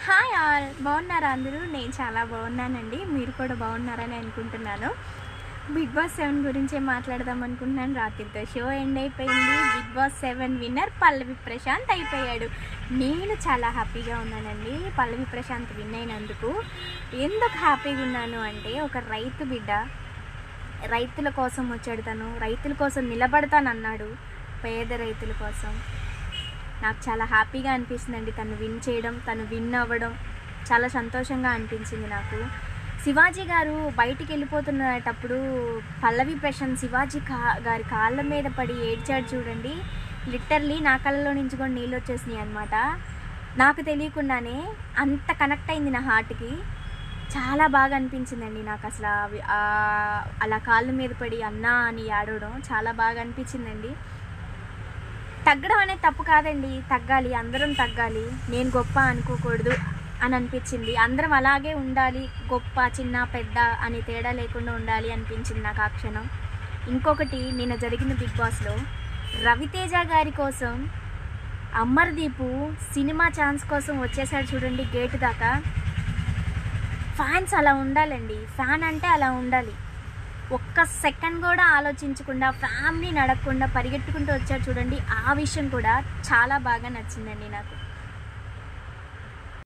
hi all బాగున్నారా అందరూ నేను చాలా బాగున్నానండి మీరు కూడా బాగున్నారని అనుకుంటున్నాను బిగ్ బాస్ సెవెన్ గురించే మాట్లాడదాం అనుకుంటున్నాను రాత్రితో షో ఎండ్ అయిపోయింది big boss seven winner Pallavi Prashanth అయిపోయాడు నేను చాలా హ్యాపీగా ఉన్నానండి పల్లవి ప్రశాంత్ విన్ అయినందుకు ఎందుకు హ్యాపీగా ఉన్నాను అంటే ఒక రైతు బిడ్డ రైతుల కోసం వచ్చాడు తను రైతుల కోసం నిలబడతానన్నాడు పేద రైతుల కోసం నాకు చాలా హ్యాపీగా అనిపిస్తుందండి తను విన్ చేయడం తను విన్ అవ్వడం చాలా సంతోషంగా అనిపించింది నాకు శివాజీ గారు బయటికి వెళ్ళిపోతున్నటప్పుడు పల్లవి ప్రశాంత్ శివాజీ కా గారి కాళ్ళ మీద పడి ఏడ్చాడు చూడండి లిటర్లీ నా కళ్ళలో నుంచి కూడా నీళ్ళు వచ్చేసినాయి అనమాట నాకు తెలియకుండానే అంత కనెక్ట్ అయింది నా హార్ట్కి చాలా బాగా అనిపించిందండి నాకు అసలు అవి- ఆ అలా కాళ్ళ మీద పడి అన్నా అని ఆడవడం చాలా బాగా అనిపించిందండి తగ్గడం అనేది తప్పు కాదండి తగ్గాలి అందరం తగ్గాలి నేను గొప్ప అనుకోకూడదు అని అనిపించింది అందరం అలాగే ఉండాలి గొప్ప చిన్న పెద్ద అని తేడా లేకుండా ఉండాలి అనిపించింది నాకు ఆ క్షణం ఇంకొకటి నిన్న జరిగిన బిగ్ బాస్లో రవితేజ గారి కోసం అమర్దీపు సినిమా ఛాన్స్ కోసం వచ్చేసాడు చూడండి గేట్ దాకా ఫ్యాన్స్ అలా ఉండాలండి ఫ్యాన్ అంటే అలా ఉండాలి ఒక్క సెకండ్ కూడా ఆలోచించకుండా ఫ్యామిలీ నడకుండా పరిగెట్టుకుంటూ వచ్చారు చూడండి ఆ విషయం కూడా చాలా బాగా నచ్చిందండి నాకు